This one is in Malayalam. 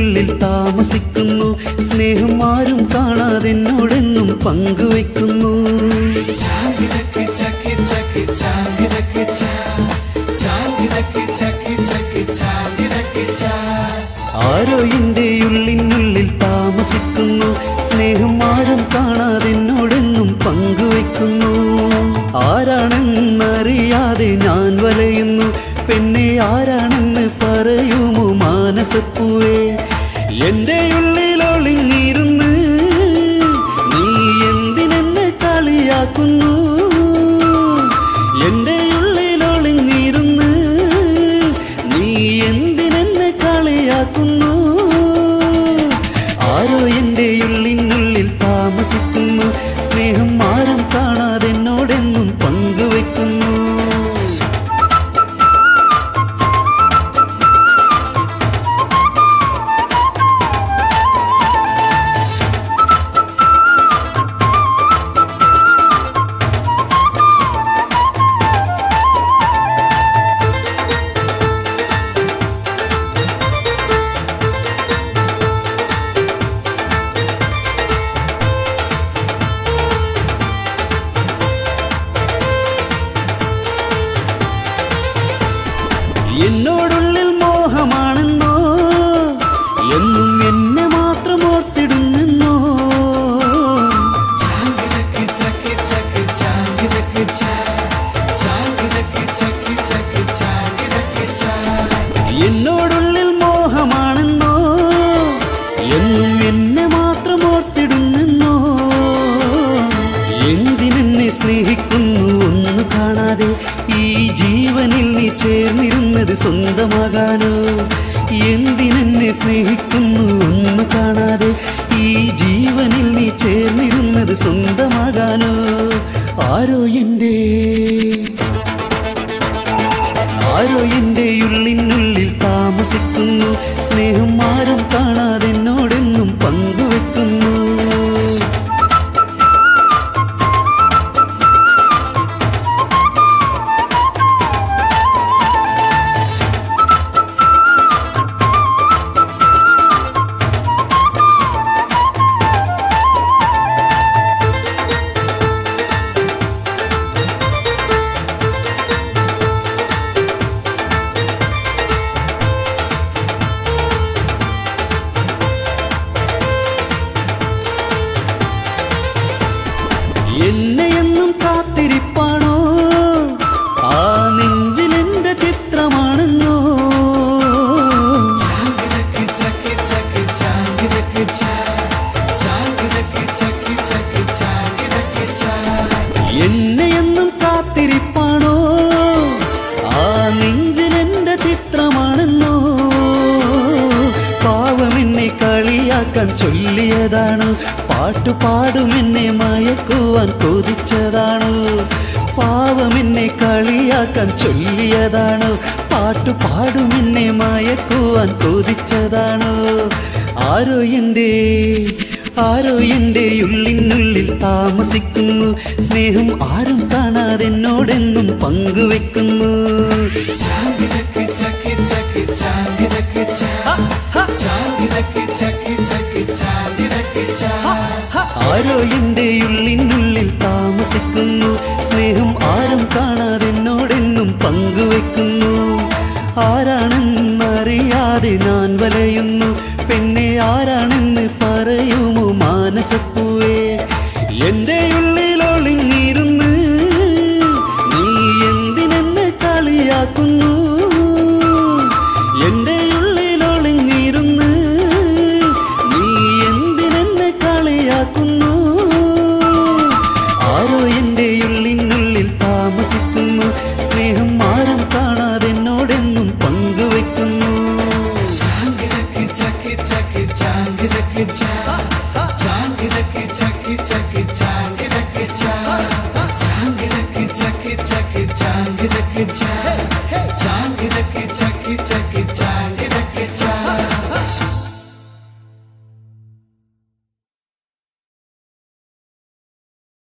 ഉള്ളിനുള്ളിൽ താമസിക്കുന്നു സ്നേഹം ആരും കാണാതെ എന്നോടെന്നും പങ്കുവെക്കുന്നു ആരോ എൻ്റെ ഉള്ളിനുള്ളിൽ താമസിക്കുന്നു സ്നേഹം ആരും കാണാതെ എന്നോടെന്നും പങ്കുവെക്കുന്നു ആരാണെന്നറിയാതെ ഞാൻ വലയുന്നു പെണ്ണെ ആരാണെന്ന് പറയുമോ മാനസപ്പൂവേ എൻ്റെ ഉള്ളിൽ ഒളിഞ്ഞിരുന്ന് നീ എന്തിനെന്നെ കളിയാക്കുന്നു എൻ്റെ ഉള്ളിൽ ഒളിഞ്ഞിരുന്ന് നീ എന്തിനെന്നെ കളിയാക്കുന്നു ആരോ എൻ്റെ ഉള്ളിനുള്ളിൽ താമസിക്കുന്നു സ്നേഹം ആരും കാണാതെ എന്നോടെന്നും പങ്കുവെക്കുന്നു എന്നോടുള്ളിൽ മോഹമാണെന്നോ എന്നും എന്നെ മാത്രം ഓർത്തിടുന്നെന്നോ എന്നോടുള്ളിൽ മോഹമാണെന്നോ എന്നും എന്നെ മാത്രം ഓർത്തിടുന്നെന്നോ എന്തിനെന്നെ സ്നേഹിക്കുന്നു ഒന്നു കാണാതെ ഈ ജീവനിൽ നീ ചേർന്നിരുന്നത് സ്വന്തമാകാനോ എന്തിനെന്നെ സ്നേഹിക്കുന്നു ഒന്നു കാണാതെ ഈ ജീവനിൽ നീ ചേർന്നിരുന്നത് സ്വന്തമാകാനോ ആരോ എൻ്റെ ആരോ എൻ്റെ ഉള്ളിനുള്ളിൽ താമസിക്കുന്നു സ്നേഹം ആരും കാണാതെ എന്നോടെന്നും പങ്കുവെക്കുന്നു എന്നെയെന്നും കാത്തിരിപ്പാണോ ആ നെഞ്ചിലെന്റെ ചിത്രമാണെന്നോ എന്നെയെന്നും കാത്തിരിപ്പാണോ ആ നെഞ്ചിലെന്റെ ചിത്രമാണെന്നോ പാവമെന്നെ കളിയാക്കാൻ ചൊല്ലിയതാണ് പാട്ടു പാടുമെന്നെ മയക്കുവാൻ കൊതിച്ചതാണ് പാവമെന്നെ കളിയാക്കാൻ ചൊല്ലിയതാണ് പാട്ടു പാടുമെന്നെ മയക്കുവാൻ കൊതിച്ചതാണ് ആരോ എൻ്റെ ആരോ എൻ്റെ ഉള്ളിനുള്ളിൽ താമസിക്കുന്നു സ്നേഹം ആരും കാണാതെ എന്നോടെന്നും പങ്കുവെക്കുന്നു ആരോ എൻ്റെ ഉള്ളിനുള്ളിൽ താമസിക്കുന്നു സ്നേഹം ആരും കാണാതെ എന്നോടെന്നും പങ്കുവെക്കുന്നു ആരാണെന്നറിയാതെ ഞാൻ വലയുന്നു പെണ്ണെ ആരാണെന്ന് പറയുമോ മാനസപ്പൂവേ എൻ്റെ ഉള്ളിൽ ഒളിഞ്ഞിരുന്ന് നീ എന്തിനെന്നെ കളിയാക്കുന്നു എൻ്റെ ഉള്ളിൽ ഒളിഞ്ഞിരുന്ന് നീ എന്തിനെന്നെ കളിയാക്കുന്നു ആരോ എൻ്റെ ഉള്ളിനുള്ളിൽ താമസിക്കുന്നു സ്നേഹം ആരും കാണാതെ എന്നോടെന്നും പങ്കുവെക്കുന്നു Chang,